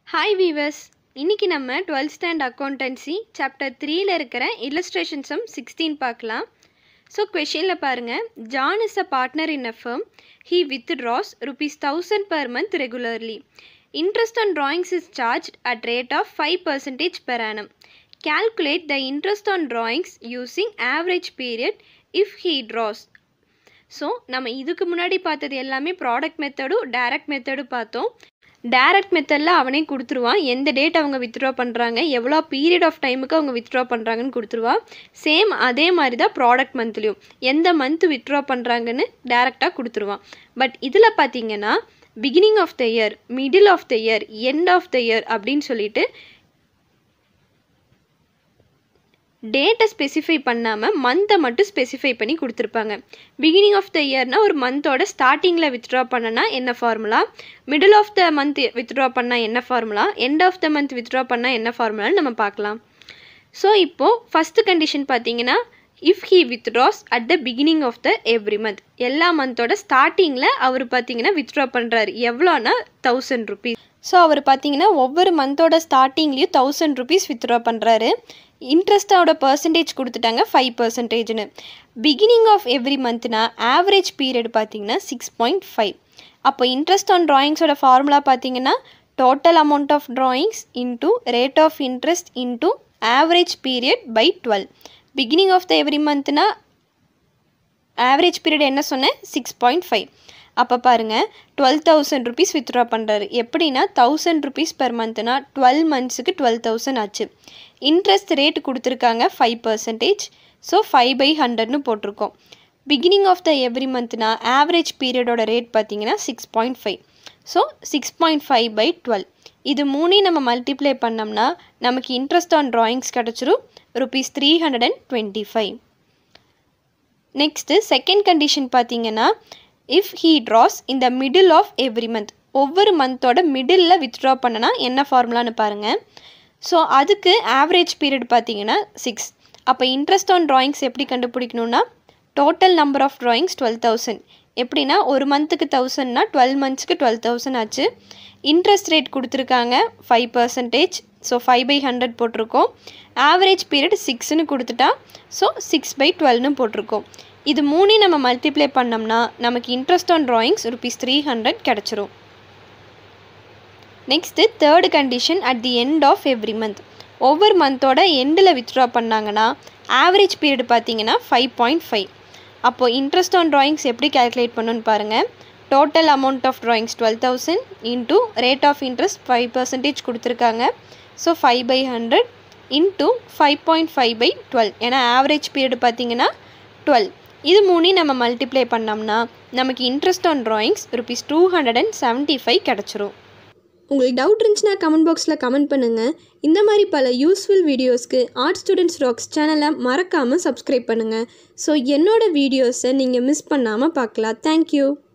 hi viewers இன்னைக்கு நம்ம twelfth stand accountancy chapter த்ரீல இருக்கிற இல்லஸ்ட்ரேஷன் சம் சிக்ஸ்டீன் பார்க்கலாம் ஸோ கொஷினில் பாருங்கள் John is a partner in a firm he withdraws rupees thousand per month regularly interest on drawings is charged at rate of 5 percentage per annum calculate the interest on drawings using average period if he draws so நம்ம இதுக்கு முன்னாடி பார்த்தது எல்லாமே product மெத்தடும் direct மெத்தடும் பார்த்தோம் direct மெத்தடில் அவனே கொடுத்துருவான் எந்த டேட் அவங்க வித்ட்ரா பண்ணுறாங்க எவ்வளோ பீரியட் ஆஃப் டைமுக்கு அவங்க வித்ட்ரா பண்ணுறாங்கன்னு கொடுத்துருவான் சேம் அதே மாதிரி தான் ப்ராடக்ட் மந்த்லேயும் எந்த மந்த் வித்ட்ரா பண்ணுறாங்கன்னு டேரெக்டாக கொடுத்துருவான் பட் இதில் பார்த்தீங்கன்னா beginning of the year middle of the year end of the year அப்படின்னு சொல்லிட்டு டேட்டை ஸ்பெசிஃபை பண்ணாமல் மந்த்தை மட்டும் ஸ்பெசிஃபை பண்ணி கொடுத்துருப்பாங்க பிகினிங் ஆஃப் த இயர்னால் ஒரு மந்தோட ஸ்டார்டிங்கில் வித்ட்ரா பண்ணனா என்ன formula middle of the month withdraw பண்ணால் என்ன formula end of the month withdraw பண்ணால் என்ன ஃபார்முலான்னு நம்ம பார்க்கலாம் ஸோ இப்போது ஃபஸ்ட்டு கண்டிஷன் பார்த்தீங்கன்னா if he withdraws at the beginning of the every month எல்லா மந்தோட ஸ்டார்டிங்கில் அவர் பார்த்தீங்கன்னா வித்ட்ரா பண்ணுறாரு எவ்வளோனா தௌசண்ட் ருபீஸ் ஸோ அவர் பார்த்தீங்கன்னா ஒவ்வொரு மந்தோட ஸ்டார்டிங்லேயும் தௌசண்ட் ருபீஸ் வித்ட்ரா பண்ணுறாரு இன்ட்ரெஸ்ட்டோட பர்சன்டேஜ் கொடுத்துட்டாங்க ஃபைவ் பர்சன்டேஜ்னு பிகினிங் ஆஃப் எவ்ரி மந்த்னா ஆவரேஜ் பீரியட் பார்த்தீங்கன்னா சிக்ஸ் பாயிண்ட் ஃபைவ் அப்போ இன்ட்ரெஸ்ட் ஆன் ட்ராயிங்ஸோட ஃபார்முலா பார்த்தீங்கன்னா total amount of drawings into rate of interest into average period by twelve beginning of the every மந்த்னா ஆவரேஜ் பீரியட் என்ன சொன்னேன் six point five அப்போ பாருங்கள் டுவெல் தௌசண்ட் ருபீஸ் வித்ட்ரா பண்ணுறாரு எப்படின்னா தௌசண்ட் ருபீஸ் பெர் மந்த்னா டுவெல் மந்த்ஸுக்கு டுவெல் தௌசண்ட் ஆச்சு இன்ட்ரெஸ்ட் ரேட் கொடுத்துருக்காங்க five percentage so five by ஹண்ட்ரட்னு போட்டிருக்கோம் பிகினிங் ஆஃப் த எவ்ரி மந்த்னா ஆவரேஜ் பீரியடோட ரேட் பார்த்தீங்கன்னா six point five so six point five by twelve இது மூணையும் நம்ம மல்டிப்ளை பண்ணோம்னா நமக்கு இன்ட்ரெஸ்ட் ஆன் ட்ராயிங்ஸ் கிடச்சிரும் rupees three hundred and twenty five next second condition பார்த்தீங்கன்னா if he draws in the middle of every month ஒவ்வொரு மந்தோட middle withdraw பண்ணனா என்ன ஃபார்முலான்னு பாருங்கள் ஸோ அதுக்கு ஆவரேஜ் பீரியட் பார்த்தீங்கன்னா சிக்ஸ் அப்போ இன்ட்ரெஸ்ட் ஆன் ட்ராயிங்ஸ் எப்படி கண்டுபிடிக்கணும்னா total number of drawings twelve thousand எப்படின்னா ஒரு மந்த்துக்கு தௌசண்ட்னா டுவெல் மந்த்ஸ்க்கு டுவெல் தௌசண்ட் ஆச்சு இன்ட்ரெஸ்ட் ரேட் கொடுத்துருக்காங்க five percentage so five by hundred போட்டிருக்கோம் ஆவரேஜ் பீரியட் சிக்ஸ்னு கொடுத்துட்டா ஸோ சிக்ஸ் பை டுவெல்னு போட்டிருக்கோம் இது மூணையும் நம்ம மல்டிப்ளை பண்ணோம்னா நமக்கு interest on drawings rupees three hundred கிடச்சிரும் next third condition at the end of every month ஒவ்வொரு மந்தோட எண்டில் வித்ட்ரா பண்ணாங்கன்னா ஆவரேஜ் பீரியட் பார்த்தீங்கன்னா ஃபைவ் பாயிண்ட் ஃபைவ் அப்போது இன்ட்ரெஸ்ட் ஆன் ட்ராயிங்ஸ் எப்படி கேல்குலேட் பண்ணணும்னு பாருங்கள் total amount of drawings twelve thousand into rate of interest five percentage கொடுத்துருக்காங்க so five by hundred into five point five by twelve ஏன்னா average period பார்த்தீங்கன்னா twelve இது மூணையும் நம்ம மல்டிப்ளை பண்ணோம்னா நமக்கு interest on drawings rupees two hundred and seventy five கிடச்சிரும் உங்களுக்கு டவுட் இருந்துச்சுன்னா கமெண்ட் பாக்ஸில் கமெண்ட் பண்ணுங்கள் இந்த மாதிரி பல யூஸ்ஃபுல் வீடியோஸ்க்கு ஆர்ட் ஸ்டூடெண்ட்ஸ் ராக்ஸ் சேனலை மறக்காமல் சப்ஸ்கிரைப் பண்ணுங்கள் ஸோ என்னோடய வீடியோஸை நீங்கள் மிஸ் பண்ணாமல் பார்க்கலாம் தேங்க்யூ